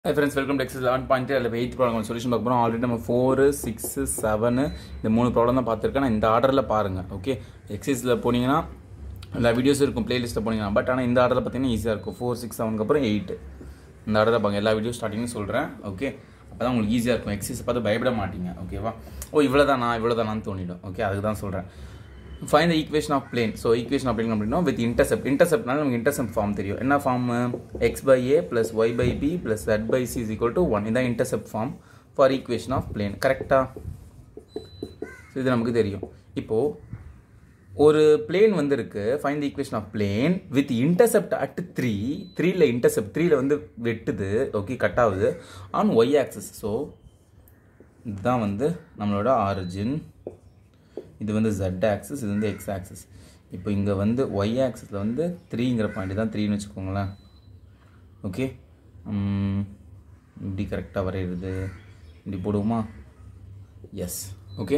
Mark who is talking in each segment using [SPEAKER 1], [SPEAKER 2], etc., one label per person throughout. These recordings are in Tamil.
[SPEAKER 1] high friends welcome to exercise eleven point அதில் எயித் ப்ராப்ளம் சொல்யூஷன் பார்க்க போகிறோம் ஆல்ரெடி நம்ம ஃபோரு சிக்ஸு செவனு இந்த மூணு ப்ராப்ளம் தான் பார்த்துருக்கேன் நான் இந்த ஆர்டரில் பாருங்கள் ஓகே எக்ஸசைஸில் போனீங்கன்னா எல்லா வீடியோஸும் இருக்கும் பிளேலிஸ்ட்டில் போனீங்கன்னா பட் ஆனால் இந்த ஆர்டரில் பார்த்தீங்கன்னா ஈஸியாக இருக்கும் ஃபோர் சிக்ஸ் செவனுக்கு அப்புறம் எயிட் இந்த ஆர்டரில் பாருங்க எல்லா வீடியோ ஸ்டார்டிங்னு சொல்கிறேன் ஓகே அப்போ தான் உங்களுக்கு ஈஸியாக இருக்கும் எக்ஸசைஸ் பார்த்து பயப்பட மாட்டீங்க ஓகேவா ஓ இவ்வளோ தான் நான் இவ்வளோ தான் தோணிடும் ஓகே அதுக்கு தான் சொல்கிறேன் find the equation of plane so equation of plane அப்படின்னா வித் இன்டர்செப்ட் இன்டர்செப்ட்னால நமக்கு இன்டர்செப்ட் ஃபார்ம் தெரியும் என்ன form x by a plus y by b plus z by c is equal to one இதான் intercept form for equation of plane கரெக்டாக ஸோ இது நமக்கு தெரியும் இப்போது ஒரு பிளேன் வந்து இருக்கு find the equation of plane with intercept at three த்ரீல இன்டர்செப்ட் த்ரீல வந்து வெட்டுது ஓகே கட் ஆகுது ஆன் ஒய் ஆக்சஸ் ஸோ இதுதான் வந்து நம்மளோட ஆரிஜின் இது வந்து ஜெட் ஆக்சிஸ் இது வந்து எக்ஸ் ஆக்சிஸ் இப்போ இங்கே வந்து ஒய் ஆக்சிஸில் வந்து த்ரீங்கிற பாயிண்ட் தான் த்ரீன்னு வச்சுக்கோங்களேன் ஓகே இப்படி கரெக்டாக வரைகிறது இப்படி போடுவோமா எஸ் ஓகே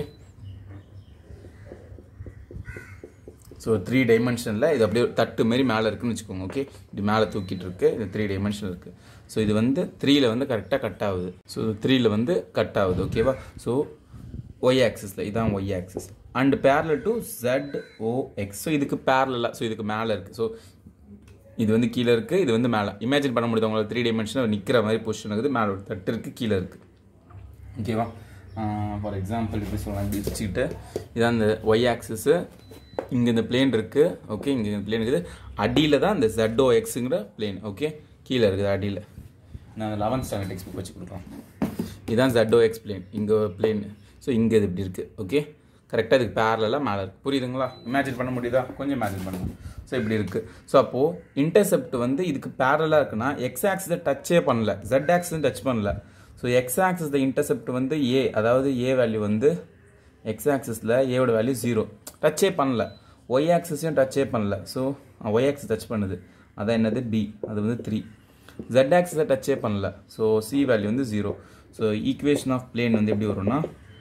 [SPEAKER 1] ஸோ த்ரீ டைமென்ஷனில் இது அப்படியே ஒரு தட்டு மாரி மேலே இருக்குன்னு வச்சுக்கோங்க ஓகே இப்படி மேலே தூக்கிட்டு இருக்கு இது த்ரீ டைமென்ஷன் இருக்குது ஸோ இது வந்து த்ரீல வந்து கரெக்டாக கட் ஆகுது ஸோ த்ரீல வந்து கட் ஆகுது ஓகேவா ஸோ ஒய் ஆக்சிஸில் இதான் y axis and parallel to z o x so இதுக்கு பேரலாக ஸோ இதுக்கு மேலே இருக்குது ஸோ இது வந்து கீழே இருக்குது இது வந்து மேலே இமேஜின் பண்ண முடியுது உங்களுக்கு த்ரீ டைமென்ஷனில் நிற்கிற மாதிரி பொசிஷன் இருக்குது மேலே ஒரு தட்டு இருக்குது கீழே இருக்குது ஓகேவா ஃபார் எக்ஸாம்பிள் இப்படி சொல்லலாம் இப்படி வச்சுக்கிட்டு இதான் இந்த ஒய் ஆக்சிஸு இங்கே இந்த பிளேன் இருக்குது ஓகே இங்கே இந்த பிளேன் இருக்குது அடியில் தான் இந்த ஜெட்ஓ எக்ஸுங்கிற பிளேன் ஓகே கீழே இருக்குது அடியில் நான் லெவன்த் ஸ்டாண்டர்ட் டெக்ஸ்ட் புக் வச்சு கொடுக்கலாம் இதுதான் ஜெட்ஓ எக்ஸ் பிளேன் இங்கே பிளேன் ஸோ இங்கே இது இப்படி இருக்குது ஓகே கரெக்டாக இதுக்கு பேரலாக மேலே இருக்குது புரியுதுங்களா இமேஜின் பண்ண முடியுதா கொஞ்சம் இமேஜின் பண்ணுங்க ஸோ இப்படி இருக்குது ஸோ அப்போது இன்டர்செப்ட் வந்து இதுக்கு பேரலாக இருக்குன்னா எக்ஸ் ஆக்சிஸை டச்சே பண்ணல ஜெட் ஆக்சிஸும் டச் பண்ணல so x axis the intercept வந்து ஏ அதாவது ஏ வேல்யூ வந்து எக்ஸ் ஆக்சிஸில் ஏவோட வேல்யூ ஜீரோ டச்சே பண்ணல ஒய் ஆக்சிஸையும் டச்சே பண்ணல ஸோ ஒய் ஆக்சிஸ் டச் பண்ணுது அதான் என்னது பி அது வந்து த்ரீ ஜெட் ஆக்சிஸை டச்சே பண்ணல ஸோ சி வேல்யூ வந்து zero so equation of plane வந்து எப்படி வரும்னா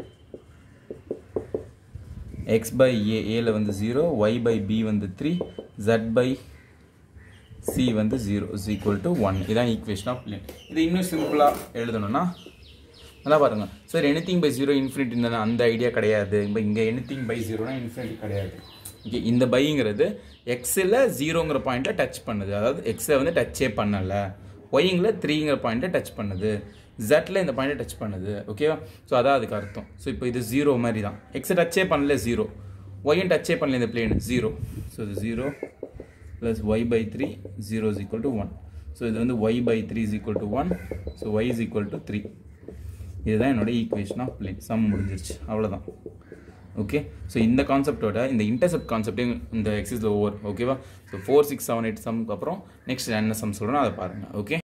[SPEAKER 1] எக்ஸ் பை ஏ ஏல வந்து ஜீரோ ஒய் பை பி வந்து த்ரீ ஜெட் பை சி வந்து zero is equal to one இதான் ஈக்குவேஷன் ஆஃப் பிளேன் இது இன்னும் சிம்பிளாக எழுதணும்னா நல்லா பாருங்க sir anything by zero infinity தானே அந்த ஐடியா கிடையாது இப்போ இங்கே எனிதிங் பை ஜீரோனா இன்ஃபினிட்டி கிடையாது இங்கே இந்த பைங்கிறது எக்ஸில் ஜீரோங்கிற பாயிண்ட்டை டச் பண்ணுது அதாவது எக்ஸை வந்து டச்சே பண்ணலை ஒய்ங்கில் த்ரீங்கிற பாயிண்ட்டை டச் பண்ணுது ஜெட்டில் இந்த பாயிண்ட்டை டச் பண்ணுது ஓகேவா ஸோ அதான் அதுக்கு அர்த்தம் ஸோ இப்போ இது ஜீரோ மாதிரி தான் எக்ஸை டச்சே பண்ணல ஜீரோ ஒய்யும் டச்சே பண்ணல இந்த பிளேன் ஜீரோ ஸோ இது zero plus y by three zero is equal to one so இது வந்து y by three is equal to one so y is equal to three இதுதான் என்னோட ஈக்குவேஷன் ஆஃப் பிளேன் சம் முடிஞ்சிருச்சு அவ்வளோதான் ஓகே ஸோ இந்த கான்செப்டோட இந்த இன்டர்செப்ட் கான்செப்டையும் இந்த எக்ஸைஸில் ஓவர் ஓகேவா so four six seven eight சம்க்கு அப்புறம் நெக்ஸ்ட் என்ன சம் சொல்கிறோம் அதை பாருங்கள் ஓகே